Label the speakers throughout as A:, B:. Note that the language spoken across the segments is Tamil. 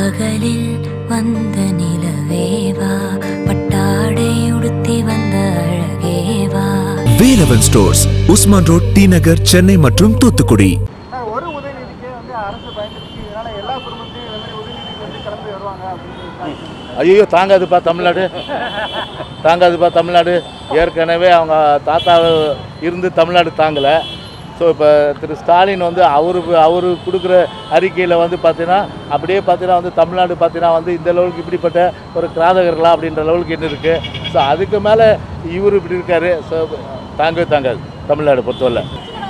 A: பகலில் வந்த நிலவேவா பட்டாடை உடுத்தி வந்த அழகேவா
B: Velavan stores Usman road T Nagar Chennai மற்றும் தூத்துக்குடி
C: ஆனா, ஒரு உதயநிதிக்கே வந்து அரசு பயந்துருச்சு இதனால எல்லா குடும்பத்தையும் இந்த மாதிரி உதயநிதிக்கு வந்து கலந்து வருவாங்க அப்படின்னு
D: ஐயோ தாங்காதுப்பா தமிழ்நாடு தாங்காதுப்பா தமிழ்நாடு ஏற்கனவே அவங்க தாத்தா இருந்து தமிழ்நாடு தாங்கலை ஸோ இப்போ திரு ஸ்டாலின் வந்து அவரு அவரு கொடுக்குற அறிக்கையில் வந்து பார்த்தீங்கன்னா அப்படியே பார்த்தீங்கன்னா வந்து தமிழ்நாடு பார்த்தீங்கன்னா வந்து இந்த லெவலுக்கு இப்படிப்பட்ட ஒரு கிராதகர்களா அப்படின்ற லெவலுக்கு என்ன இருக்குது ஸோ அதுக்கு மேலே இவர் இப்படி இருக்காரு ஸோ தாங்கவே தாங்காது தமிழ்நாடு பொறுத்தவரை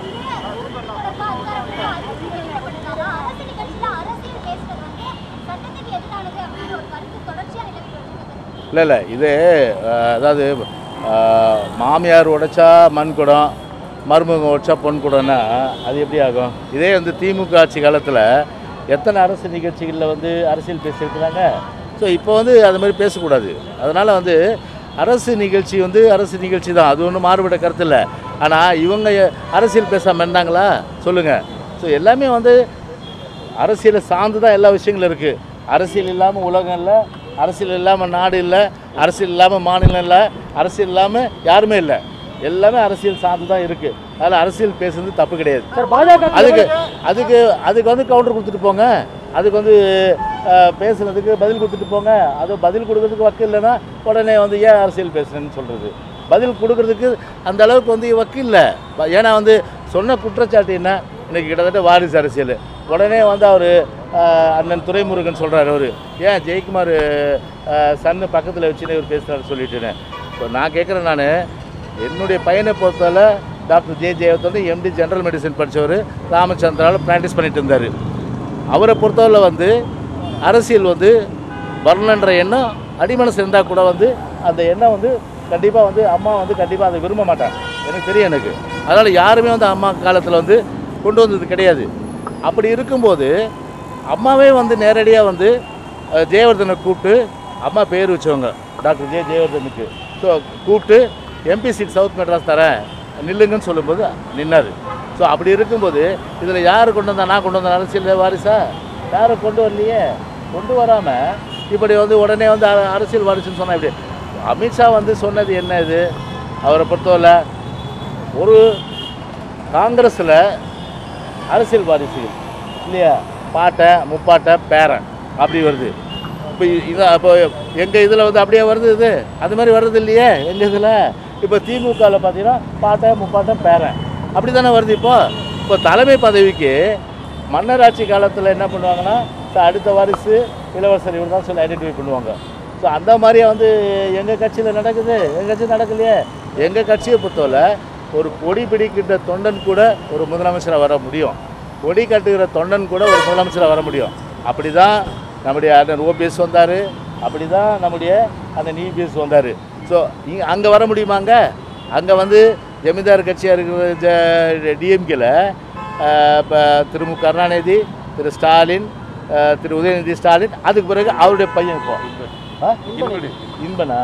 D: இல்லை இல்லை இது அஹ், அதாவது அஹ், மாமியார் உடைச்சா மண் குடம் மருமகன் உடைச்சா பொன் குடம்னா அது எப்படி ஆகும் இதே வந்து திமுக ஆட்சி காலத்தில் எத்தனை அரசு நிகழ்ச்சிகளில் வந்து அரசியல் பேசியிருக்கிறாங்க ஸோ இப்போ வந்து அது மாதிரி பேசக்கூடாது அதனால் வந்து அரசு நிகழ்ச்சி வந்து அரசு நிகழ்ச்சி தான் அது ஒன்றும் மாறுபட்ட கருத்து இல்லை ஆனால் இவங்க அரசியல் பேசாமல் இருந்தாங்களா சொல்லுங்கள் ஸோ எல்லாமே வந்து அரசியலை சார்ந்து தான் எல்லா விஷயங்களும் இருக்குது அரசியல் இல்லாமல் உலகம் இல்லை அரசியல் இல்லாமல் நாடு இல்லை அரசியல் இல்லாமல் மாநிலம் இல்லை அரசியல் இல்லாமல் யாருமே இல்லை எல்லாமே அரசியல் சார்ந்து தான் இருக்குது அதனால் அரசியல் பேசுறது தப்பு கிடையாது
C: சார் பாஜக
D: அதுக்கு அதுக்கு அதுக்கு வந்து கவுண்டர் கொடுத்துட்டு போங்க அதுக்கு வந்து அஹ், பேசுனதுக்கு பதில் கொடுத்துட்டு போங்க அது பதில் கொடுக்கறதுக்கு வக்கு இல்லைன்னா உடனே வந்து ஏன் அரசியல் பேசுறேன்னு சொல்கிறது பதில் கொடுக்கறதுக்கு அந்த அளவுக்கு வந்து வக்கு இல்லை ப- ஏன்னா வந்து சொன்ன குற்றச்சாட்டு என்ன இன்னைக்கு கிட்டத்தட்ட வாரிசு அரசியல் உடனே வந்து அவர் அண்ணன் துரைமுருகன் சொல்கிறார் அவர் ஏன் ஜெயக்குமார் சன்னு பக்கத்தில் வச்சுன்னு இவர் பேசுகிறாரு சொல்லிட்டுன்னு இப்போ நான் கேட்குறேன் நான் என்னுடைய பையனை பொறுத்தவரை doctor J Jayavardhan MD general medicine படித்தவர் ராமச்சந்திராவில் ப்ராக்டிஸ் பண்ணிட்டு இருந்தார் அவரை பொறுத்தவரை வந்து அரசியல் வந்து வரணுன்ற எண்ணம் அடிமனசு இருந்தால் கூட வந்து அந்த எண்ணம் வந்து கண்டிப்பாக வந்து அம்மா வந்து கண்டிப்பாக அதை விரும்ப மாட்டாங்க எனக்கு தெரியும் எனக்கு அதனால் யாருமே வந்து அம்மா காலத்தில் வந்து கொண்டு வந்தது கிடையாது அப்படி இருக்கும்போது அம்மாவே வந்து நேரடியாக வந்து அஹ், ஜெயவர்தனை கூப்பிட்டு அம்மா பேர் வச்சவங்க டாக்டர் ஜே ஜெயவர்தனுக்கு ஸோ கூப்பிட்டு எம்பி சீட் சவுத் மெட்ராஸ் தரேன் நில்லுங்கன்னு சொல்லும்போது நின்னார் ஸோ அப்படி இருக்கும்போது இதில் யார் கொண்டு வந்தா நான் கொண்டு வந்த அரசியல் வாரிசா யாரும் கொண்டு வரலையே கொண்டு வராமல் இப்படி வந்து உடனே வந்து அர- அரசியல் வாரிசுன்னு சொன்னா இப்படி அமித்ஷா வந்து சொன்னது என்ன இது அவரை பொறுத்தவரை ஒரு காங்கிரஸில் அரசியல் வாரிசுகள் இல்லையா பாட்டை முப்பாட்டை பேரன் அப்படி வருது இப்போ இது அப்போ எங்கள் இதில் வந்து அப்படியே வருது இது அது மாதிரி வர்றது இல்லையே எங்கள் இதில் இப்போ திமுகவில் பார்த்தீங்கன்னா பாட்டை முப்பாட்டை பேரன் அப்படி தானே வருது இப்போ இப்போ தலைமை பதவிக்கு மன்னராட்சி காலத்தில் என்ன பண்ணுவாங்கன்னா "ச, அடுத்த வாரிசு இளவரசர் இவர் தான் சொல்லி ஐடென்டிஃபை பண்ணுவாங்க ஸோ அந்த மாதிரியே வந்து எங்கள் கட்சியில் நடக்குது எங்கள் கட்சி நடக்கலையே எங்கள் கட்சியை பொறுத்தவரை ஒரு கொடி பிடிக்கின்ற தொண்டன் கூட ஒரு முதலமைச்சராக வர முடியும் கொடி கட்டுகிற தொண்டன் கூட ஒரு முதலமைச்சராக வர முடியும் அப்படி தான் நம்முடைய அண்ணன் ஓபிஎஸ் வந்தார் அப்படி தான் நம்முடைய அண்ணன் இபிஎஸ் வந்தார் ஸோ இங்கே அங்கே வர முடியுமாங்க அங்கே வந்து ஜமீன்தார் கட்சியாக இருக்கிற டிஎம்கேல இப்போ திரு மு கருணாநிதி திரு ஸ்டாலின் அஹ், திரு உதயநிதி ஸ்டாலின் அதுக்கு பிறகு அவருடைய பையன் இப்போ ஆ? இன்பனா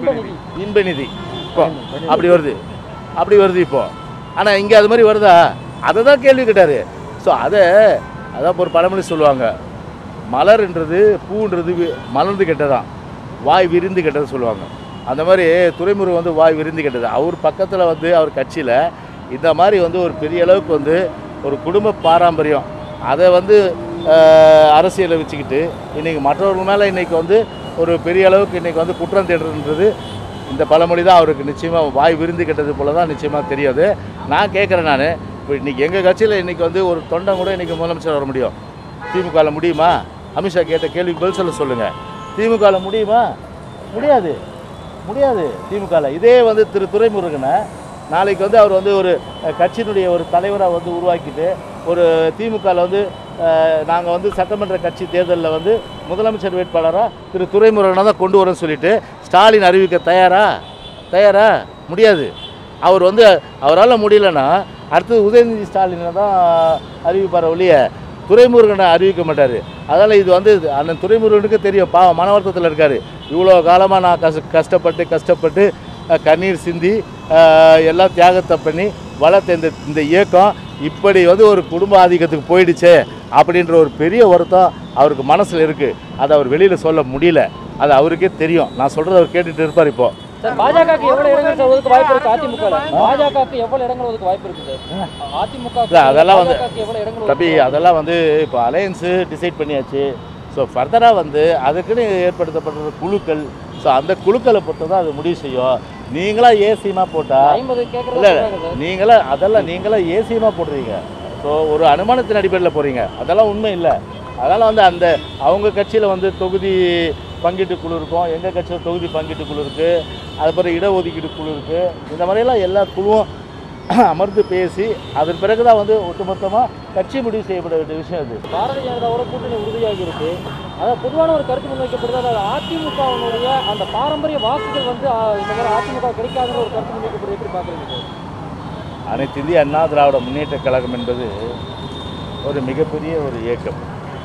D: இன்பநிதி இப்போ அப்படி வருது அப்படி வருது இப்போ ஆனால் இங்கே அது மாதிரி வருதா அதை தான் கேள்வி கேட்டார் ஸோ அதை அதான் ஒரு பழமொழி சொல்லுவாங்க மலர்ன்றது பூன்றது வி- மலர்ந்து கெட்டதான் வாய் விரிந்து கெட்டது சொல்லுவாங்க அந்த மாதிரி துறைமுருகன் வந்து வாய் விரிந்து கெட்டது அவர் பக்கத்தில் வந்து அவர் கட்சியில் இந்த மாதிரி வந்து ஒரு பெரிய அளவுக்கு வந்து ஒரு குடும்ப பாரம்பரியம் அதை வந்து ஆஹ், அரசியலை வச்சுக்கிட்டு இன்றைக்கி மற்றவர்கள் மேலே இன்றைக்கி வந்து ஒரு பெரிய அளவுக்கு இன்றைக்கி வந்து குற்றம் தேடுறதுன்றது இந்த பழமொழி தான் அவருக்கு நிச்சயமாக வாய் விருந்து கெட்டது போல தான் நிச்சயமாக தெரியாது நான் கேட்குறேன் நான் இப்போ இன்றைக்கி எங்கள் கட்சியில் இன்றைக்கி வந்து ஒரு தொண்டன் கூட இன்றைக்கி முதலமைச்சர் வர முடியும் திமுகவில் முடியுமா அமித்ஷா கேட்ட கேள்விக்கு பதில் சொல்ல சொல்லுங்கள் திமுகவில் முடியுமா முடியாது முடியாது திமுகவில் இதே வந்து திரு துரைமுருகனை நாளைக்கு வந்து அவர் வந்து ஒரு அஹ், கட்சியினுடைய ஒரு தலைவராக வந்து உருவாக்கிட்டு ஒரு திமுகவில் வந்து நாங்கள் வந்து சட்டமன்ற கட்சி தேர்தலில் வந்து முதலமைச்சர் வேட்பாளராக திரு துரைமுருகனை தான் கொண்டு வரோன்னு சொல்லிட்டு ஸ்டாலின் அறிவிக்க தயாரா தயாரா முடியாது அவர் வந்து அவரால் முடியலன்னா அடுத்தது உதயநிதி ஸ்டாலினை தான் அறிவிப்பார் ஒழிய துரைமுருகனை அறிவிக்க மாட்டார் அதனால் இது வந்து அண்ணன் துரைமுருகனுக்கு தெரியும் பாவம் மன வருத்தத்தில் இருக்கார் இவ்வளோ காலமாக நான் கஷ்ட கஷ்டப்பட்டு கஷ்டப்பட்டு அஹ், கண்ணீர் சிந்தி அஹ், எல்லாம் தியாகத்தை பண்ணி வளர்த்த இந்த இந்த இயக்கம் இப்படி வந்து ஒரு குடும்ப ஆதிக்கத்துக்கு போயிடுச்சே அப்படின்ற ஒரு பெரிய வருத்தம் அவருக்கு மனசில் இருக்குது அதை அவர் வெளியில் சொல்ல முடியல அது அவருக்கே தெரியும் நான் சொல்கிறத அவர் கேட்டுட்டு இருப்பார் இப்போ
E: சார் பாஜகவுக்கு எவ்வளவு இடங்கள் சார் ஒதுக்க வாய்ப்பு இருக்கு அதிமுக பாஜகவுக்கு எவ்வளவு இடங்கள் ஒதுக்க வாய்ப்பு இருக்கு சார் அதிமுக
D: இல்ல, அதெல்லாம் வந்து-
E: எவ்வளவு இடங்கள்
D: தம்பி அதெல்லாம் வந்து இப்போ அலையன்ஸு டிசைட் பண்ணியாச்சு ஸோ ஃபர்தராக வந்து அதுக்குன்னு ஏற்படுத்தப்படுற குழுக்கள் ஸோ அந்த குழுக்களை பொறுத்து தான் அது முடிவு செய்யும் நீங்களா ஏசியமாக போட்டால்
E: ஐம்பது
D: இல்லை
E: கேட்கறது சார்
D: நீங்களா அதெல்லாம் நீங்களா ஏசியமாக போடுறீங்க ஸோ ஒரு அனுமானத்தின் அடிப்படையில் போகிறீங்க அதெல்லாம் உண்மை இல்லை அதனால் வந்து அந்த அவங்க கட்சியில் வந்து தொகுதி பங்கீட்டு குழு இருக்கும் எங்கள் கட்சியில் தொகுதி பங்கீட்டு குழு இருக்குது அதுக்கப்புறம் இடஒதுக்கீடு குழு இருக்குது இந்த மாதிரியெல்லாம் எல்லா குழுவும் அமர்ந்து பேசி அதன் பிறகு தான் வந்து ஒட்டுமொத்தமாக கட்சி முடிவு செய்யப்பட வேண்டிய விஷயம் அது
E: பாரதிய ஜனதாவோட கூட்டணி உறுதியாகி இருக்கு அதான் பொதுவான ஒரு கருத்து முன்வைக்கப்படுது அதாவது அதிமுகவினுடைய அந்த பாரம்பரிய வாக்குகள் வந்து ஆ, இந்த மாதிரி அதிமுக கிடைக்காதுன்னு ஒரு கருத்து முன்வைக்கப்படுது எப்படி பாக்குறீங்க சார்
D: அனைத்து இந்திய அண்ணா திராவிட முன்னேற்ற கழகம் என்பது ஒரு மிகப்பெரிய ஒரு இயக்கம்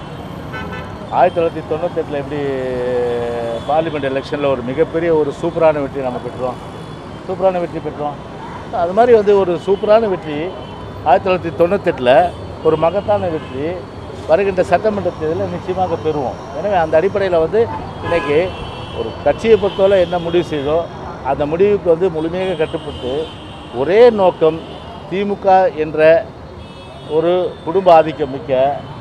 D: ஆயிரத்தி தொள்ளாயிரத்தி தொண்ணூத்தெட்டில் எப்படி பார்லிமெண்ட் எலெக்ஷனில் ஒரு மிகப்பெரிய ஒரு சூப்பரான வெற்றி நம்ம பெற்றோம் சூப்பரான வெற்றி பெற்றோம் அது மாதிரி வந்து ஒரு சூப்பரான வெற்றி ஆயிரத்தி தொள்ளாயிரத்தி தொண்ணூத்தெட்டில் ஒரு மகத்தான வெற்றி வருகின்ற சட்டமன்ற தேர்தலில் நிச்சயமாக பெறுவோம் எனவே அந்த அடிப்படையில் வந்து இன்றைக்கி ஒரு கட்சியை பொறுத்தவரை என்ன முடிவு செய்தோ அந்த முடிவுக்கு வந்து முழுமையாக கட்டுப்பட்டு ஒரே நோக்கம் திமுக என்ற ஒரு குடும்ப ஆதிக்கம் மிக்க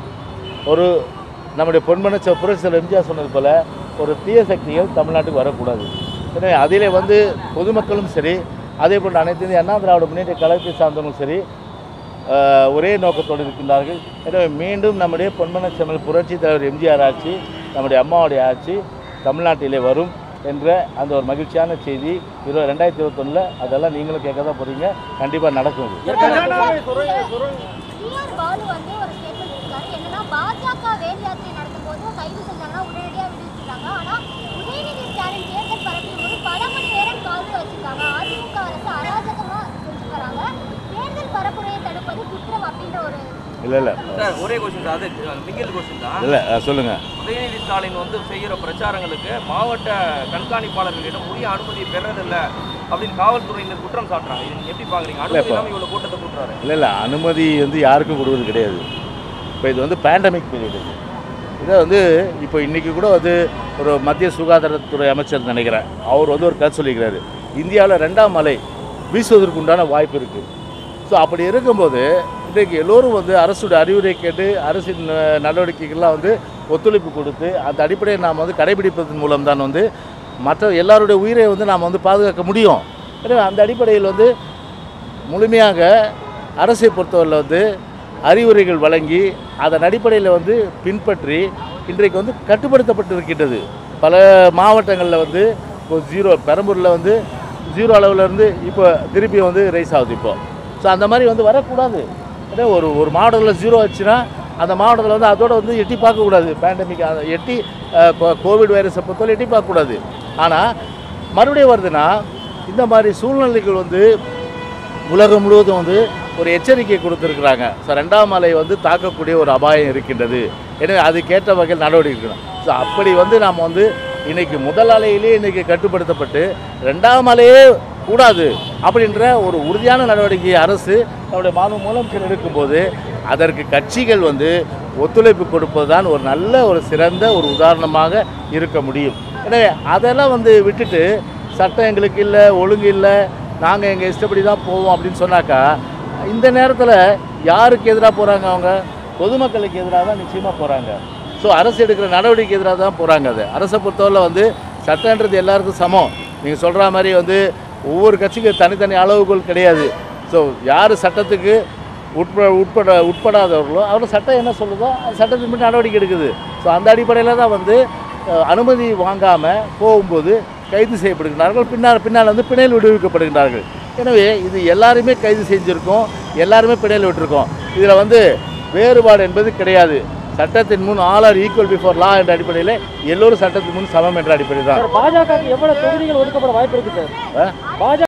D: ஒரு நம்முடைய பொன்மனச்ச புரட்சியில் எம்ஜிஆர் சொன்னது போல் ஒரு தீய சக்திகள் தமிழ்நாட்டுக்கு வரக்கூடாது எனவே அதிலே வந்து பொதுமக்களும் சரி அதே போன்று அனைத்து இந்திய அண்ணா திராவிட முன்னேற்ற கழகத்தை சார்ந்தவங்களும் சரி ஆஹ், ஒரே நோக்கத்தோடு இருக்கின்றார்கள் எனவே மீண்டும் நம்முடைய பொன்மனச்செம்மல் புரட்சி தலைவர் எம்ஜிஆர் ஆட்சி நம்முடைய அம்மாவுடைய ஆட்சி தமிழ்நாட்டிலே வரும் என்ற அந்த ஒரு மகிழ்ச்சியான செய்தி இருபது ரெண்டாயிரத்தி இருபத்தொன்னில் அதெல்லாம் நீங்களும் கேட்க தான் போகிறீங்க கண்டிப்பாக நடக்கும் இது.
F: டிஆர் பாலு வந்து ஒரு ஸ்டேட்மெண்ட் கொடுத்தாரு என்னன்னா பாஜக வேல் யாத்திரை நடத்தும் போது கைது செஞ்சாங்கன்னா உடனடியா விடுவிச்சிருக்காங்க ஆனா உதயநிதி ஸ்டாலின் தேர்தல் பரப்பிடும் போது பல மணி நேரம் காவல் வச்சிருக்காங்க அதிமுக அரசு அராஜகமா செஞ்சு வராங்க தேர்தல் பரப்புரையை தடுப்பது குற்றம் அப்படின்ற ஒரு
D: இல்லை இல்லை
G: சார் ஒரே கொஸ்டின் தான் அது மிங்கில் கொஸ்டின் தான்
D: இல்லை சொல்லுங்கள்
G: உதயநிதி ஸ்டாலின் வந்து செய்கிற பிரச்சாரங்களுக்கு மாவட்ட கண்காணிப்பாளர்களிடம் உரிய அனுமதியை பெறதில்லை அப்படின்னு காவல்துறையினர் குற்றம் சாட்டுறாங்க இது நீங்க எப்படி பாக்குறீங்க அனுமதி
D: இப்ப-
G: இல்லாமல் இவ்வளவு கூட்டத்தை கூட்டுறாரு
D: இல்லை இல்லை அனுமதி வந்து யாருக்கும் கொடுக்குறது கிடையாது இப்போ இது வந்து பேண்டமிக் பீரியட் இது இதை வந்து இப்போ இன்றைக்கி கூட வந்து ஒரு மத்திய சுகாதாரத்துறை அமைச்சர் நினைக்கிறேன் அவர் வந்து ஒரு கருத்து சொல்லிக்கிறாரு இந்தியாவில் ரெண்டாம் அலை வீசுவதற்கு உண்டான வாய்ப்பு இருக்குது ஸோ அப்படி இருக்கும்போது இன்றைக்கு எல்லோரும் வந்து அரசுடைய அறிவுரை கேட்டு அரசின் அஹ், நடவடிக்கைகள்லாம் வந்து ஒத்துழைப்பு கொடுத்து அந்த அடிப்படையை நாம் வந்து கடைபிடிப்பதன் மூலம் தான் வந்து மற்ற எல்லாருடைய உயிரை வந்து நாம் வந்து பாதுகாக்க முடியும் எனவே அந்த அடிப்படையில் வந்து முழுமையாக அரசை பொறுத்தவரையில் வந்து அறிவுரைகள் வழங்கி அதன் அடிப்படையில் வந்து பின்பற்றி இன்றைக்கு வந்து கட்டுப்படுத்தப்பட்டு இருக்கின்றது பல மாவட்டங்களில் வந்து இப்போ ஜீரோ பெரம்பூரில் வந்து ஜீரோ அளவுல இருந்து இப்போ திருப்பி வந்து ரைஸ் ஆகுது இப்போ ஸோ அந்த மாதிரி வந்து வரக்கூடாது ஏன்னா ஒரு ஒரு மாவட்டத்தில் ஜீரோ ஆச்சுன்னா அந்த மாவட்டத்தில் வந்து அதோட வந்து எட்டி பார்க்கக்கூடாது பேண்டமிக் எட்டி அஹ், கோ- கோவிட் வைரஸை பொறுத்தவரை எட்டி பார்க்கக்கூடாது ஆனால் மறுபடியும் வருதுன்னா இந்த மாதிரி சூழ்நிலைகள் வந்து உலகம் முழுவதும் வந்து ஒரு எச்சரிக்கை கொடுத்துருக்குறாங்க ஸோ ரெண்டாம் அலை வந்து தாக்கக்கூடிய ஒரு அபாயம் இருக்கின்றது எனவே அதுக்கேற்ற வகையில் நடவடிக்கை எடுக்கணும் ஸோ அப்படி வந்து நாம் வந்து இன்னைக்கு முதல் அலையிலே இன்னைக்கு கட்டுப்படுத்தப்பட்டு ரெண்டாம் அலையே கூடாது அப்படின்ற ஒரு உறுதியான நடவடிக்கை அரசு நம்முடைய மாநில முதலமைச்சர் எடுக்கும்போது அதற்கு கட்சிகள் வந்து ஒத்துழைப்பு கொடுப்பது தான் ஒரு நல்ல ஒரு சிறந்த ஒரு உதாரணமாக இருக்க முடியும் எனவே அதெல்லாம் வந்து விட்டுட்டு சட்டம் எங்களுக்கு இல்லை ஒழுங்கு இல்லை நாங்கள் எங்கள் இஷ்டப்படி தான் போவோம் அப்படின்னு சொன்னாக்கா இந்த நேரத்தில் யாருக்கு எதிராக போகிறாங்க அவங்க பொதுமக்களுக்கு எதிராக தான் நிச்சயமாக போகிறாங்க ஸோ அரசு எடுக்கிற நடவடிக்கை எதிராக தான் போகிறாங்க அது அரசை பொறுத்தவரை வந்து சட்டன்றது எல்லாருக்கும் சமம் நீங்கள் சொல்கிற மாதிரி வந்து ஒவ்வொரு கட்சிக்கும் தனித்தனி அளவுகோல் கிடையாது ஸோ யார் சட்டத்துக்கு உட்பட உட்பட உட்படாதவர்களோ அவர் சட்டம் என்ன சொல்லுதோ அந்த சட்டத்தின் படி நடவடிக்கை எடுக்குது ஸோ அந்த அடிப்படையில் தான் வந்து அஹ், அனுமதி வாங்காமல் போகும்போது கைது செய்யப்படுகிறார்கள் பின்னால் பின்னால் வந்து பிணையில் விடுவிக்கப்படுகிறார்கள் எனவே இது எல்லாருமே கைது செஞ்சுருக்கோம் எல்லாருமே பிணையில் விட்டுருக்கோம் இதில் வந்து வேறுபாடு என்பது கிடையாது சட்டத்தின் முன் all are equal before law என்ற அடிப்படையில் எல்லோரும் சட்டத்தின் முன் சமம் என்ற அடிப்படை தான்
E: சார் பாஜகவுக்கு எவ்வளவு தொகுதிகள் ஒதுக்கப்பட வாய்ப்பு இருக்கு சார்
D: ஆ?
E: பாஜக